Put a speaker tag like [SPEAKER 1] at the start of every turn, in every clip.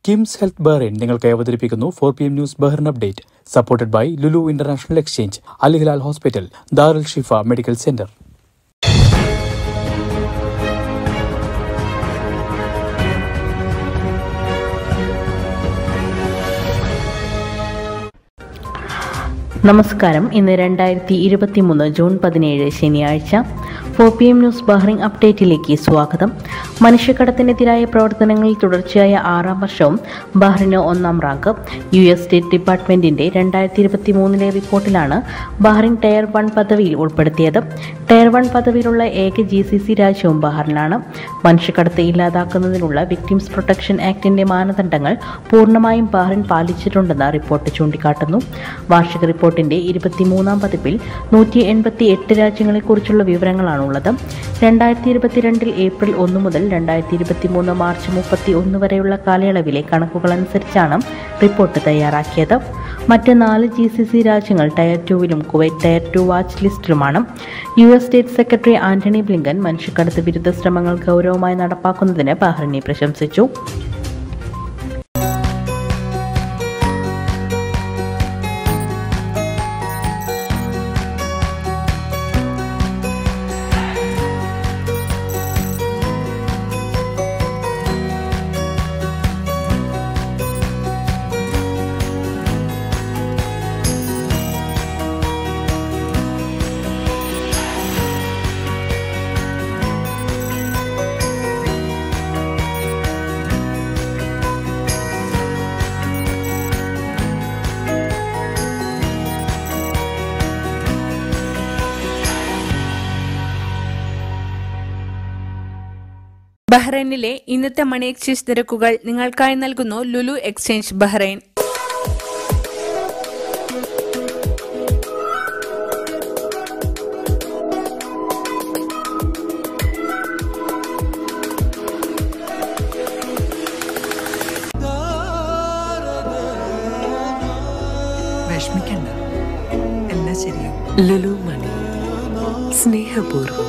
[SPEAKER 1] KIMS health Bahrain നിങ്ങൾക്ക് അവതരിപ്പിക്കുന്നു four P M news Bahrain update supported by Lulu international exchange Al Hilal hospital Darul Shifa medical centre
[SPEAKER 2] നമസ്കാരം ഇന്ന് രണ്ടായിരത്തി ഇരുപത്തി മൂന്ന് ജൂൺ പതിനേഴ് ശനിയാഴ്ച four P M news Bahrain അപ്ഡേറ്റിലേക്ക് സ്വാഗതം മനുഷ്യക്കടത്തിനെതിരായ പ്രവർത്തനങ്ങളിൽ തുടർച്ചയായ ആറാം വർഷവും ബഹ്റിന് ഒന്നാം റാങ്ക് യു എസ് സ്റ്റേറ്റ് ഡിപ്പാർട്ട്മെന്റിന്റെ രണ്ടായിരത്തി ഇരുപത്തി മൂന്നിലെ റിപ്പോർട്ടിലാണ് ബഹ്റിൻ ടയർ വൺ പദവിയിൽ ഉൾപ്പെടുത്തിയത് ടയർ വൺ പദവിയിലുള്ള ഏക ജി സി സി രാജ്യവും ബഹ്റിനാണ് മനുഷ്യക്കടത്ത് ഇല്ലാതാക്കുന്നതിനുള്ള വിക്ടിംസ് പ്രൊട്ടക്ഷൻ ആക്ടിന്റെ മാനദണ്ഡങ്ങൾ പൂർണ്ണമായും ബഹ്റിൻ പാലിച്ചിട്ടുണ്ടെന്ന് റിപ്പോർട്ട് ചൂണ്ടിക്കാട്ടുന്നു വാർഷിക റിപ്പോർട്ടിന്റെ ഇരുപത്തിമൂന്നാം പതിപ്പിൽ നൂറ്റി എൺപത്തി എട്ട് രാജ്യങ്ങളെക്കുറിച്ചുള്ള വിവരങ്ങളാണുള്ളത് രണ്ടായിരത്തി ഇരുപത്തിരണ്ടിൽ ഏപ്രിൽ ഒന്ന് മുതൽ രണ്ടായിരത്തി ഇരുപത്തി മൂന്ന് മാർച്ച് മുപ്പത്തി ഒന്ന് വരെയുള്ള കാലയളവിലെ കണക്കുകൾ അനുസരിച്ചാണ് റിപ്പോർട്ട് തയ്യാറാക്കിയത് മറ്റ് നാല് ജി സി സി രാജ്യങ്ങൾ ടയർ ടുവിലും കുവൈറ്റ് ടയർ ടു വാച്ച് ലിസ്റ്റിലുമാണ് U S state secretary Antony Blinken മനുഷ്യക്കടത്ത് വിരുദ്ധ ശ്രമങ്ങൾ ഗൗരവമായി നടപ്പാക്കുന്നതിന് ബഹ്റിനെ പ്രശംസിച്ചു
[SPEAKER 3] ബഹ്റൈനിലെ ഇന്നത്തെ മണി എക്സ്ചേഞ്ച് നിരക്കുകൾ നിങ്ങൾക്കായി നൽകുന്നു ലുലു എക്സ്ചേഞ്ച് ബഹ്റൈൻ
[SPEAKER 4] വിഷമിക്കണ്ട എല്ലാം ശരിയാവും
[SPEAKER 5] ലുലു മണി സ്നേഹപൂർവ്വം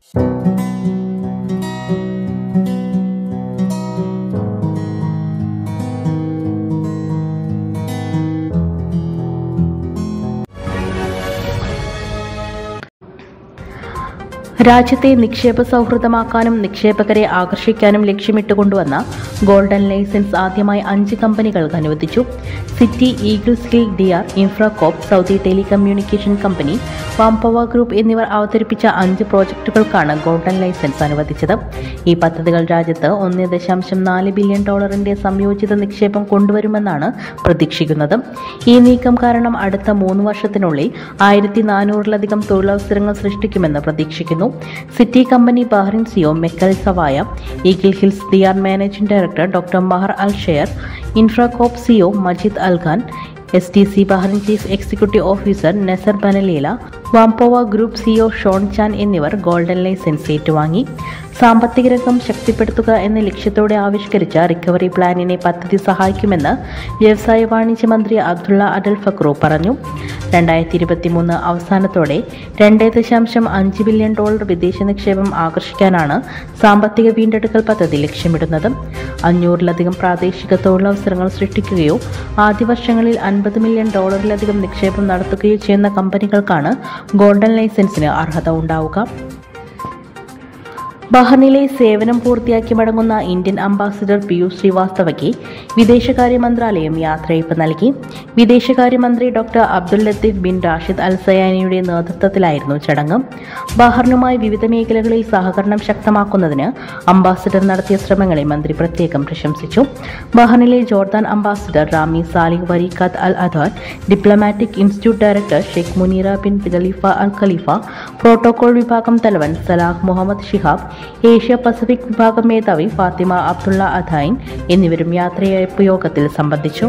[SPEAKER 2] രാജ്യത്തെ നിക്ഷേപ സൗഹൃദമാക്കാനും നിക്ഷേപകരെ ആകർഷിക്കാനും ലക്ഷ്യമിട്ടുകൊണ്ടുവന്ന ഗോൾഡൻ ലൈസൻസ് ആദ്യമായി അഞ്ച് കമ്പനികൾക്ക് അനുവദിച്ചു Citi Eagles Hill Diyar Infracorp Saudi telecommunication company വാംപവ ഗ്രൂപ്പ് എന്നിവർ അവതരിപ്പിച്ച അഞ്ച് പ്രോജക്റ്റുകൾക്കാണ് ഗോൾഡൻ ലൈസൻസ് അനുവദിച്ചത് ഈ പദ്ധതികൾ രാജ്യത്ത് ഒന്ന് ദശാംശം നാല് ബില്യൺ ഡോളറിന്റെ സംയോജിത നിക്ഷേപം കൊണ്ടുവരുമെന്നാണ് പ്രതീക്ഷിക്കുന്നത് ഈ നീക്കം കാരണം അടുത്ത മൂന്ന് വർഷത്തിനുള്ളിൽ ആയിരത്തി നാനൂറിലധികം തൊഴിലവസരങ്ങൾ സൃഷ്ടിക്കുമെന്ന് പ്രതീക്ഷിക്കുന്നു സിറ്റി കമ്പനി ബഹ്റിൻ സിഒ മെക്കൽ സവായ Eagle Hills Diyar managing director doctor Maher Al Shaer Infracorp CEO Majeed Alkhan S T C Bahrain chief executive officer Nezar ബനലീല വാംപോവ ഗ്രൂപ്പ് സിഒ ഷോൺ ചാൻ എന്നിവർ ഗോൾഡൻ ലൈസൻസ് ഏറ്റുവാങ്ങി സാമ്പത്തിക രംഗം ശക്തിപ്പെടുത്തുക എന്ന ലക്ഷ്യത്തോടെ ആവിഷ്കരിച്ച റിക്കവറി പ്ലാനിനെ പദ്ധതി സഹായിക്കുമെന്ന് വ്യവസായ വാണിജ്യ മന്ത്രി അബ്ദുള്ള അഡൽ ഫക്രു പറഞ്ഞു രണ്ടായിരത്തി ഇരുപത്തിമൂന്ന് അവസാനത്തോടെ രണ്ട് ദശാംശം അഞ്ച് ബില്യൺ ഡോളർ വിദേശ നിക്ഷേപം ആകർഷിക്കാനാണ് സാമ്പത്തിക വീണ്ടെടുക്കൽ പദ്ധതി ലക്ഷ്യമിടുന്നത് അഞ്ഞൂറിലധികം പ്രാദേശിക തൊഴിലവസരങ്ങൾ സൃഷ്ടിക്കുകയോ ആദ്യ വർഷങ്ങളിൽ അൻപത് മില്യൺ ഡോളറിലധികം നിക്ഷേപം നടത്തുകയോ ചെയ്യുന്ന കമ്പനികൾക്കാണ് ഗോൾഡൻ ലൈസൻസിന് അർഹത ഉണ്ടാവുക ബഹ്റിനിലെ സേവനം പൂർത്തിയാക്കി മടങ്ങുന്ന ഇന്ത്യൻ അംബാസിഡർ പീയൂഷ് ശ്രീവാസ്തവയ്ക്ക് വിദേശകാര്യ മന്ത്രാലയം യാത്രയയപ്പ് നൽകി വിദേശകാര്യമന്ത്രി doctor Abdul Latif bin Rashid Al സയാനിയുടെ നേതൃത്വത്തിലായിരുന്നു ചടങ്ങ് ബഹ്റിനുമായി വിവിധ മേഖലകളിൽ സഹകരണം ശക്തമാക്കുന്നതിന് അംബാസിഡർ നടത്തിയ ശ്രമങ്ങളെ മന്ത്രി പ്രത്യേകം പ്രശംസിച്ചു ബഹ്റിനിലെ Jordan ambassador Rami Salih Wreikat Al Adan diplomatic institute director Sheikh Munira bin Khalifa Al Khalifa protocol വിഭാഗം തലവൻ Salah Mohammed Shihab Asia Pacific വിഭാഗം മേധാവി ഫാത്തിമ അബ്ദുള്ള അധായിൻ എന്നിവരും യാത്രയയപ്പ് യോഗത്തിൽ സംബന്ധിച്ചു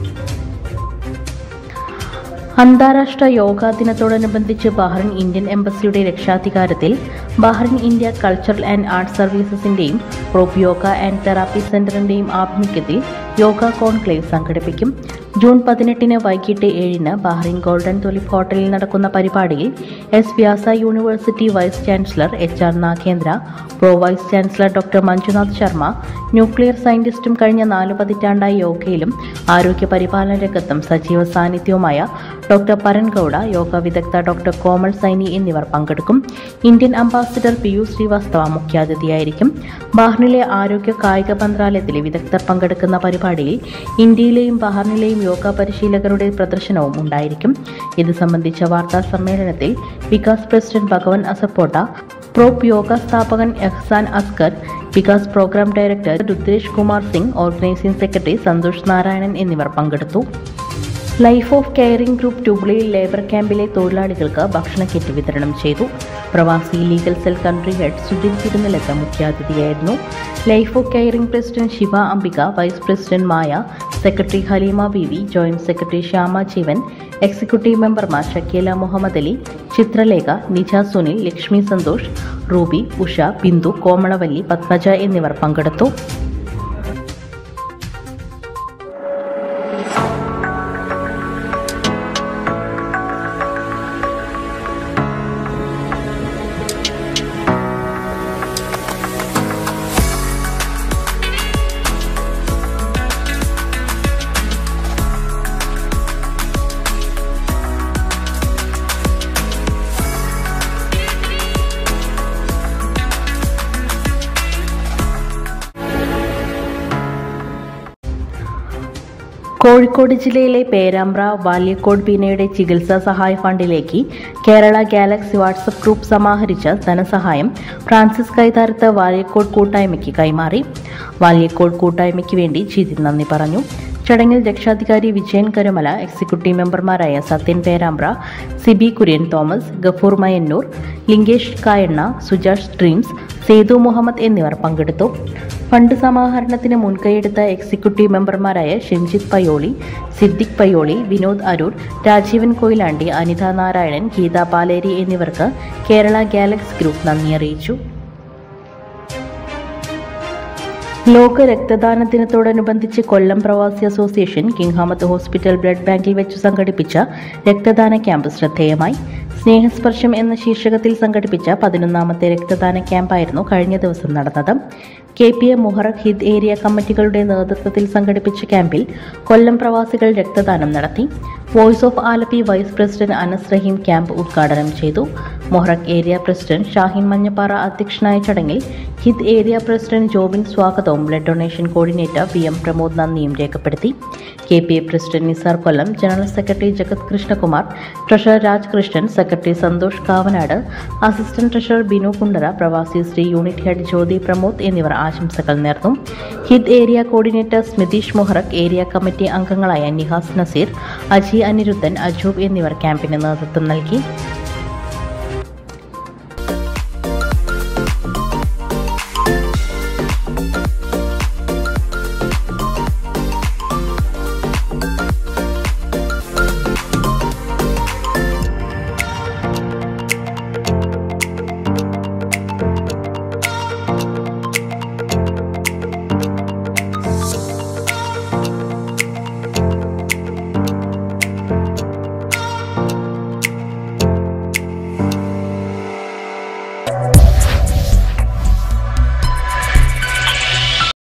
[SPEAKER 2] അന്താരാഷ്ട്ര യോഗാ ദിനത്തോടനുബന്ധിച്ച് ബഹ്റിൻ ഇന്ത്യൻ എംബസിയുടെ രക്ഷാധികാരത്തിൽ Bahrain India cultural and art സർവീസസിന്റെയും റോപ്പ് യോഗ ആൻഡ് തെറാപ്പി സെന്ററിന്റെയും ആഭിമുഖ്യത്തിൽ യോഗ കോൺക്ലേവ് സംഘടിപ്പിക്കും ജൂൺ പതിനെട്ടിന് വൈകിട്ട് ഏഴിന് ബഹ്റിൻ ഗോൾഡൻ തുലിപ് ഹോട്ടലിൽ നടക്കുന്ന പരിപാടിയിൽ S Vyasa university vice chancellor H R Nagendra pro vice chancellor doctor Manjunath Sharma nuclear സയന്റിസ്റ്റും കഴിഞ്ഞ നാല് പതിറ്റാണ്ടായി യോഗയിലും ആരോഗ്യ പരിപാലന രംഗത്തും സജീവ സാന്നിധ്യവുമായ ഡോക്ടർ പരൻ ഗൌഡ യോഗ വിദഗ്ധ ഡോക്ടർ കോമൾ സൈനി എന്നിവർ പങ്കെടുക്കും ഇന്ത്യൻ അംബാസിഡർ പിയൂഷ് ശ്രീവാസ്തവ മുഖ്യാതിഥിയായിരിക്കും ബഹ്റിനിലെ ആരോഗ്യ കായിക മന്ത്രാലയത്തിലെ വിദഗ്ധർ പങ്കെടുക്കുന്ന പരിപാടിയിൽ ഇന്ത്യയിലെയും ബഹ്റിനിലെയും യോഗ പരിശീലകരുടെ പ്രദർശനവും ഉണ്ടായിരിക്കും ഇത് സംബന്ധിച്ച വാർത്താ സമ്മേളനത്തിൽ വികാസ് പ്രസിഡന്റ് ഭഗവൻ അസപ്പോട്ട പ്രോപ്പ് യോഗ സ്ഥാപകൻ Ehsan Askar Vikas programme director Rudresh Kumar Singh organising secretary Santhosh Narayanan എന്നിവർ പങ്കെടുത്തു ലൈഫ് ഓഫ് കെയറിംഗ് ഗ്രൂപ്പ് ട്യൂബ്ലിയിൽ ലേബർ ക്യാമ്പിലെ തൊഴിലാളികൾക്ക് ഭക്ഷണ കിറ്റ് വിതരണം ചെയ്തു Pravasi legal cell country head Sujin Thirunellath മുഖ്യാതിഥിയായിരുന്നു life of caring president Shiva Ambika vice president Maya secretary Haleema Beevi joint secretary Shyama Jeevan executive മെമ്പർമാർ ഷക്കീല മുഹമ്മദ് അലി ചിത്രലേഖ നിജ സുനിൽ ലക്ഷ്മി സന്തോഷ് റൂബി ഉഷ ബിന്ദു കോമളവല്ലി പത്മജ എന്നിവർ പങ്കെടുത്തു കോഴിക്കോട് ജില്ലയിലെ പേരാമ്പ്ര വാല്യക്കോട് ബീനയുടെ ചികിത്സാ സഹായ ഫണ്ടിലേക്ക് കേരള ഗാലക്സി വാട്സപ്പ് ഗ്രൂപ്പ് സമാഹരിച്ച ധനസഹായം ഫ്രാൻസിസ് കൈതാരത്ത് വാല്യക്കോട് കൂട്ടായ്മയ്ക്ക് കൈമാറി വാല്യക്കോട് കൂട്ടായ്മയ്ക്ക് വേണ്ടി ജിതിൻ നന്ദി പറഞ്ഞു ചടങ്ങിൽ രക്ഷാധികാരി വിജയൻ കരുമല എക്സിക്യൂട്ടീവ് മെമ്പർമാരായ സത്യൻ പേരാമ്പ്ര സിബി കുര്യൻ തോമസ് ഗഫൂർ മയന്നൂർ ലിംഗേഷ് കായണ്ണ സുജാഷ് ഡ്രീംസ് സേതു മുഹമ്മദ് എന്നിവർ പങ്കെടുത്തു ഫണ്ട് സമാഹരണത്തിന് മുൻകൈയെടുത്ത എക്സിക്യൂട്ടീവ് മെമ്പർമാരായ ഷിംജിത് പയോളി സിദ്ദിഖ് പയോളി വിനോദ് അരൂർ രാജീവൻ കൊയിലാണ്ടി അനിത നാരായണൻ ഗീത പാലേരി എന്നിവർക്ക് കേരള ഗാലക്സ് ഗ്രൂപ്പ് നന്ദി അറിയിച്ചു ലോക രക്തദാന ദിനത്തോടനുബന്ധിച്ച് കൊല്ലം പ്രവാസി അസോസിയേഷൻ കിങ്ഹാമത്ത് ഹോസ്പിറ്റൽ ബ്ലഡ് ബാങ്കിൽ വെച്ച് സംഘടിപ്പിച്ച രക്തദാന ക്യാമ്പ് ശ്രദ്ധേയമായി സ്നേഹസ്പർശം എന്ന ശീർഷകത്തിൽ സംഘടിപ്പിച്ച പതിനൊന്നാമത്തെ രക്തദാന ക്യാമ്പായിരുന്നു കഴിഞ്ഞ ദിവസം നടന്നത് K P A Muharraq Hidd area കമ്മിറ്റികളുടെ നേതൃത്വത്തിൽ സംഘടിപ്പിച്ച ക്യാമ്പിൽ കൊല്ലം പ്രവാസികൾ രക്തദാനം നടത്തി voice of Alleppey vice president Anas Raheem camp ഉദ്ഘാടനം ചെയ്തു Muharraq area president Shahin Manjappara അധ്യക്ഷനായ ചടങ്ങിൽ ഹിദ് ഏരിയ പ്രസിഡന്റ് ജോബിൻ സ്വാഗതവും blood donation coordinator V M Pramod നന്ദിയും രേഖപ്പെടുത്തി K P A president Nisar Kollam general secretary Jagath Krishnakumar treasurer Raj Krishnan secretary Santhosh Kavanad assistant treasurer Binu Kundara Pravasi Shri unit head Jyothi Pramod എന്നിവർ ആശംസകൾ നേർന്നു Hidd area coordinator Smitheesh Muharraq area committee അംഗങ്ങളായ നിഹാസ് നസീർ അജി അനിരുദ്ധൻ അജൂബ് എന്നിവർ ക്യാമ്പിന് നേതൃത്വം നൽകി